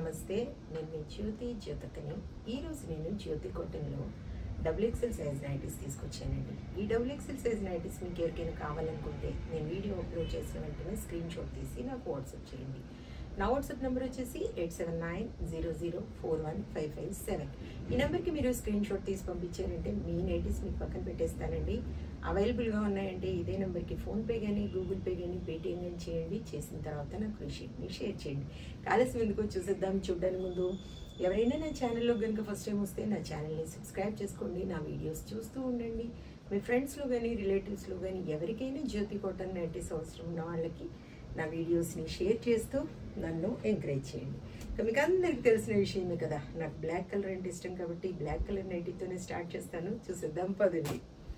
నమస్తే నేను మీ జ్యోతి జ్యోతకని ఈరోజు నేను జ్యోతి కాటన్లో డబుల్ ఎక్సెల్ సైజ్ నైటీస్ తీసుకొచ్చానండి ఈ డబుల్ ఎక్సెల్ సైజ్ నైటీస్ మీకు ఎవరికైనా కావాలనుకుంటే నేను వీడియో అప్లోడ్ చేసిన వెంటనే స్క్రీన్ షాట్ తీసి నాకు వాట్సాప్ చేయండి నా వాట్సాప్ నెంబర్ వచ్చేసి eight seven nine zero zero four one five five seven ఈ నెంబర్కి మీరు స్క్రీన్ షాట్ తీసి పంపించారంటే మీ నైటీస్ మీకు పక్కన పెట్టేస్తానండి అవైలబుల్గా ఉన్నాయంటే ఇదే నెంబర్కి ఫోన్పే కానీ గూగుల్ పే కానీ పేటిఎం కానీ చేయండి చేసిన తర్వాత నాకు రిషీట్ని షేర్ చేయండి ఆలస్యం ఎందుకో చూసేద్దాం చూడడానికి ముందు ఎవరైనా నా ఛానల్లో కనుక ఫస్ట్ టైం వస్తే నా ఛానల్ని సబ్స్క్రైబ్ చేసుకోండి నా వీడియోస్ చూస్తూ ఉండండి మీ ఫ్రెండ్స్లో కానీ రిలేటివ్స్లో కానీ ఎవరికైనా జ్యోతి కాటన్ నైటీస్ అవసరం ఉన్న వాళ్ళకి నా వీడియోస్ని షేర్ చేస్తూ నన్ను ఎంకరేజ్ చేయండి ఇక మీకు అందరికి తెలిసిన విషయమే కదా నాకు బ్లాక్ కలర్ అంటే ఇష్టం కాబట్టి బ్లాక్ కలర్ నైటీతోనే స్టార్ట్ చేస్తాను చూసేద్దాం పదండి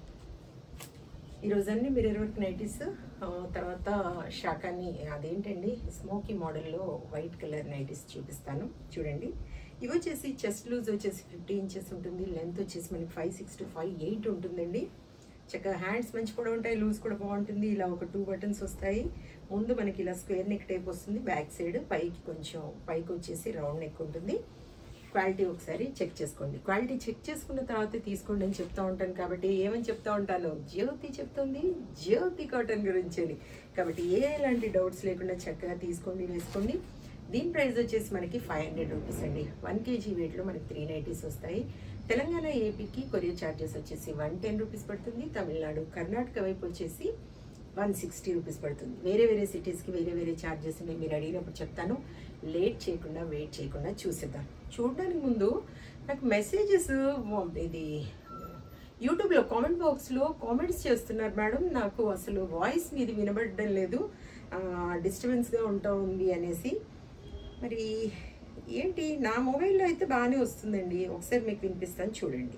ఈరోజు అన్ని మీరు వర్క్ నైటీస్ ఆ, తర్వాత షాకాని అదేంటండి స్మోకీ మోడల్లో వైట్ కలర్ నైటీస్ చూపిస్తాను చూడండి ఇవి వచ్చేసి చెస్ట్ లూజ్ వచ్చేసి ఫిఫ్టీ ఇంచెస్ ఉంటుంది లెంత్ వచ్చేసి మనకి five six to five eight ఉంటుందండి చక్కగా హ్యాండ్స్ మంచి కూడా ఉంటాయి లూజ్ కూడా బాగుంటుంది ఇలా ఒక టూ బటన్స్ వస్తాయి ముందు మనకి ఇలా స్క్వేర్ నెక్ టైప్ వస్తుంది బ్యాక్ సైడ్ పైకి కొంచెం పైకి వచ్చేసి రౌండ్ నెక్ ఉంటుంది క్వాలిటీ ఒకసారి చెక్ చేసుకోండి క్వాలిటీ చెక్ చేసుకున్న తర్వాత తీసుకోండి అని చెప్తా ఉంటాను కాబట్టి ఏమని చెప్తా ఉంటాను జ్యోతి చెప్తుంది జ్యోతి కాటన్ గురించి అని కాబట్టి ఏ ఎలాంటి డౌట్స్ లేకుండా చక్కగా తీసుకోండి వేసుకోండి దీని ప్రైస్ వచ్చేసి మనకి ఫైవ్ హండ్రెడ్ రూపీస్ అండి వన్ కేజీ వెయిట్లో మనకి త్రీ నైటీస్ వస్తాయి తెలంగాణ ఏపీకి కొరియర్ ఛార్జెస్ వచ్చేసి వన్ టెన్ రూపీస్ పడుతుంది తమిళనాడు కర్ణాటక వైపు వచ్చేసి వన్ సిక్స్టీ రూపీస్ పడుతుంది వేరే వేరే సిటీస్కి వేరే వేరే ఛార్జెస్ ఉన్నాయి మీరు అడిగినప్పుడు చెప్తాను లేట్ చేయకుండా వెయిట్ చేయకుండా చూసేద్దాం చూడడానికి ముందు నాకు మెసేజెస్ ఇది యూట్యూబ్లో కామెంట్ బాక్స్లో కామెంట్స్ చేస్తున్నారు మేడం నాకు అసలు వాయిస్ మీది వినబడడం లేదు డిస్టర్బెన్స్గా ఉంటా ఉంది అనేసి మరి ఏంటి నా మొబైల్లో అయితే బాగానే వస్తుందండి ఒకసారి మీకు వినిపిస్తాను చూడండి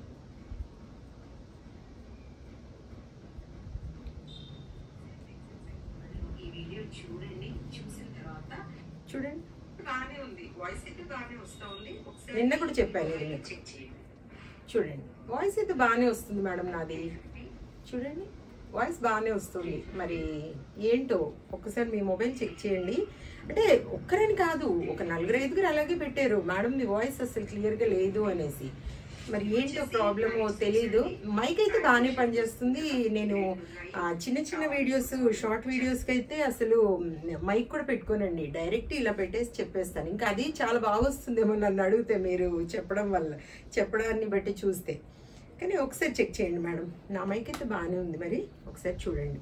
ఈ వీడియో చూడండి చూసిన తర్వాత చూడండి బాగానే ఉంది వాయిస్ అయితే బాగానే వస్తా ఉంది ఒకసారి నిన్న కూడా చెప్పాను ఇది మీకు చెక్ చేయండి చూడండి వాయిస్ అయితే బాగానే వస్తుంది మేడం నాది చూడండి వాయిస్ బాగానే వస్తుంది మరి ఏంటో ఒక్కసారి మీ మొబైల్ చెక్ చేయండి అంటే ఒక్కరని కాదు ఒక నలుగురు ఐదుగురు అలాగే పెట్టారు మేడం మీ వాయిస్ అసలు క్లియర్గా లేదు అనేసి మరి ఏంటో ప్రాబ్లమో తెలీదు మైక్ అయితే బాగానే పనిచేస్తుంది నేను ఆ, చిన్న చిన్న వీడియోస్ షార్ట్ వీడియోస్కి అయితే అసలు మైక్ కూడా పెట్టుకోనండి డైరెక్ట్ ఇలా పెట్టేసి చెప్పేస్తాను ఇంకా అది చాలా బాగా వస్తుందేమో నన్ను అడిగితే మీరు చెప్పడం వల్ల చెప్పడాన్ని బట్టి చూస్తే కానీ ఒకసారి చెక్ చేయండి మేడం నా మైక్ అయితే బాగానే ఉంది మరి ఒకసారి చూడండి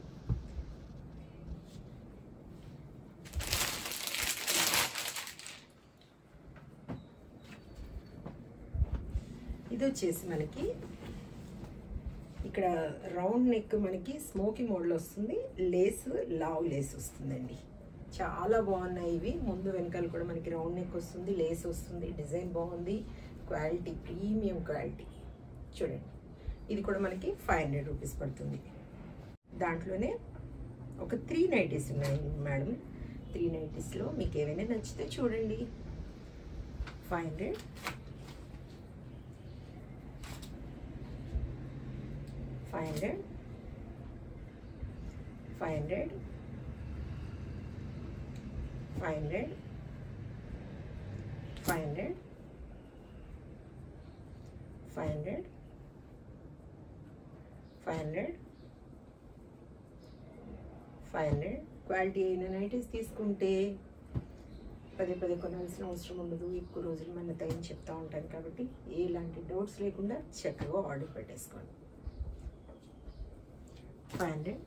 ఇది వచ్చేసి మనకి ఇక్కడ రౌండ్ నెక్ మనకి స్మోకీ మోడల్ వస్తుంది లేస్ లావ్ లేస్ వస్తుందండి చాలా బాగున్నాయి ఇవి ముందు వెనకాల కూడా మనకి రౌండ్ నెక్ వస్తుంది లేస్ వస్తుంది డిజైన్ బాగుంది క్వాలిటీ ప్రీమియం క్వాలిటీ చూడండి ఇది కూడా మనకి ఫైవ్ హండ్రెడ్ రూపీస్ పడుతుంది దాంట్లోనే ఒక త్రీ నైటీస్ ఉన్నాయి మేడం త్రీ నైటీస్లో మీకు ఏమైనా నచ్చితే చూడండి five hundred five hundred five hundred five hundred five hundred five hundred five hundred five hundred quality అయిన నైటీస్ తీసుకుంటే పదే పదే కొనాల్సిన అవసరం ఉండదు ఎక్కువ రోజులు మన టైం చెప్తా ఉంటాను కాబట్టి ఎలాంటి డౌట్స్ లేకుండా చక్కగా ఆర్డర్ పెట్టేసుకోండి five hundred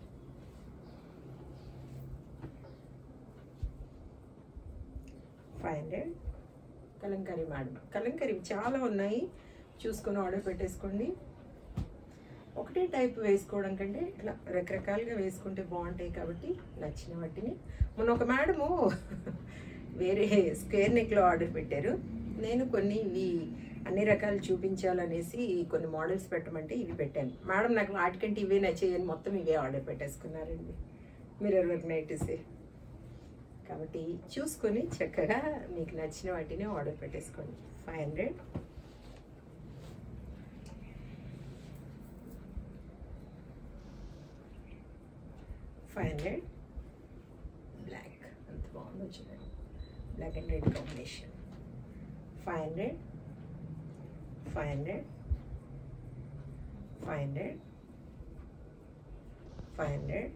five hundred Kalamkari madam Kalamkari చాలా ఉన్నాయి చూసుకొని ఆర్డర్ పెట్టేసుకోండి ఒకటే టైప్ వేసుకోవడం కంటే ఇట్లా రకరకాలుగా వేసుకుంటే బాగుంటాయి కాబట్టి నచ్చిన వాటిని మొన్న ఒక మేడము వేరే స్క్వేర్ నెక్లో ఆర్డర్ పెట్టారు నేను కొన్ని ఇవి అన్ని రకాలు చూపించాలనేసి కొన్ని మోడల్స్ పెట్టమంటే ఇవి పెట్టాను మేడం నాకు వాటికంటే ఇవే నచ్చేయని మొత్తం ఇవే ఆర్డర్ పెట్టేసుకున్నారండి మీరు ఎవరికి నైటీసే కాబట్టి చూసుకొని చక్కగా మీకు నచ్చిన వాటిని ఆర్డర్ పెట్టేసుకోండి five hundred five hundred black అంత బాగుందో చూడండి black and red combination five hundred five hundred five hundred five hundred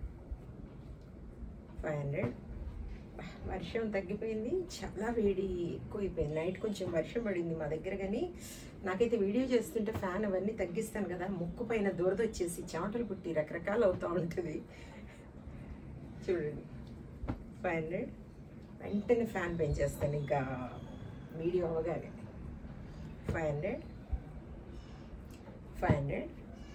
five hundred వర్షం తగ్గిపోయింది చాలా వేడి ఎక్కువైపోయింది నైట్ కొంచెం వర్షం పడింది మా దగ్గర కానీ నాకైతే వీడియో చేస్తుంటే ఫ్యాన్ అవన్నీ తగ్గిస్తాను కదా ముక్కు పైన దురద వచ్చేసి చెమటలు పుట్టి రకరకాలు అవుతూ ఉంటుంది చూడండి ఫైవ్ హండ్రెడ్ వెంటనే ఫ్యాన్ పెంచేస్తాను ఇంకా వీడియో అవగానే five hundred five hundred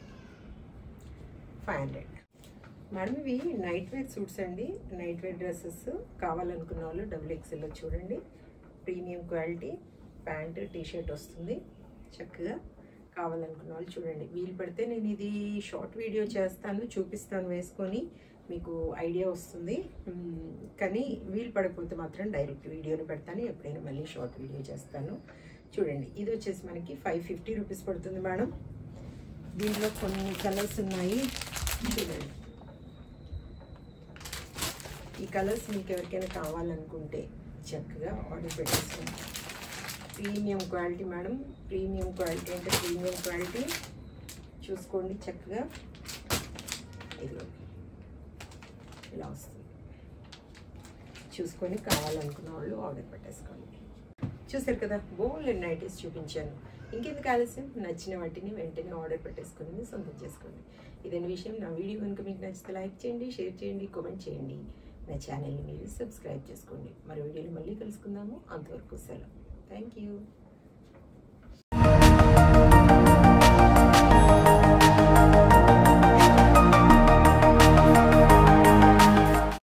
five hundred madam ఇవి నైట్ వేర్ సూట్స్ అండి నైట్ వేర్ డ్రెస్సెస్ కావాలనుకున్న వాళ్ళు డబుల్ ఎక్స్ఎల్లో చూడండి premium quality pant T shirt వస్తుంది చక్కగా కావాలనుకున్న వాళ్ళు చూడండి వీలు పడితే నేను ఇది షార్ట్ వీడియో చేస్తాను చూపిస్తాను వేసుకొని మీకు ఐడియా వస్తుంది మ్మ్, కానీ వీలు పడకపోతే మాత్రం డైరెక్ట్ వీడియోని పెడతాను ఎప్పుడైనా మళ్ళీ షార్ట్ వీడియో చేస్తాను చూడండి ఇది వచ్చేసి మనకి ఫైవ్ ఫిఫ్టీ రూపీస్ పడుతుంది మేడం దీంట్లో కొన్ని కలర్స్ ఉన్నాయి చూడండి ఈ కలర్స్ మీకు ఎవరికైనా కావాలనుకుంటే చక్కగా ఆర్డర్ పెట్టేసుకోండి premium quality madam premium quality అంటే ప్రీమియం క్వాలిటీ చూసుకోండి చక్కగా ఇదిగో ఇలా వస్తుంది చూసుకొని కావాలనుకున్న వాళ్ళు ఆర్డర్ పెట్టేసుకోండి చూసారు కదా బోల్డ్ నైటీస్ చూపించాను ఇంకెందుకు ఆలస్యం నచ్చిన వాటిని వెంటనే ఆర్డర్ పెట్టేసుకొని మీరు సొంతం చేసుకోండి ఇదని విషయం నా వీడియో కనుక మీకు నచ్చితే లైక్ చేయండి షేర్ చేయండి కామెంట్ చేయండి నా ఛానల్ని మీరు సబ్స్క్రైబ్ చేసుకోండి మరి వీడియోలో మళ్ళీ కలుసుకుందాము అంతవరకు సెలవు థ్యాంక్ యూ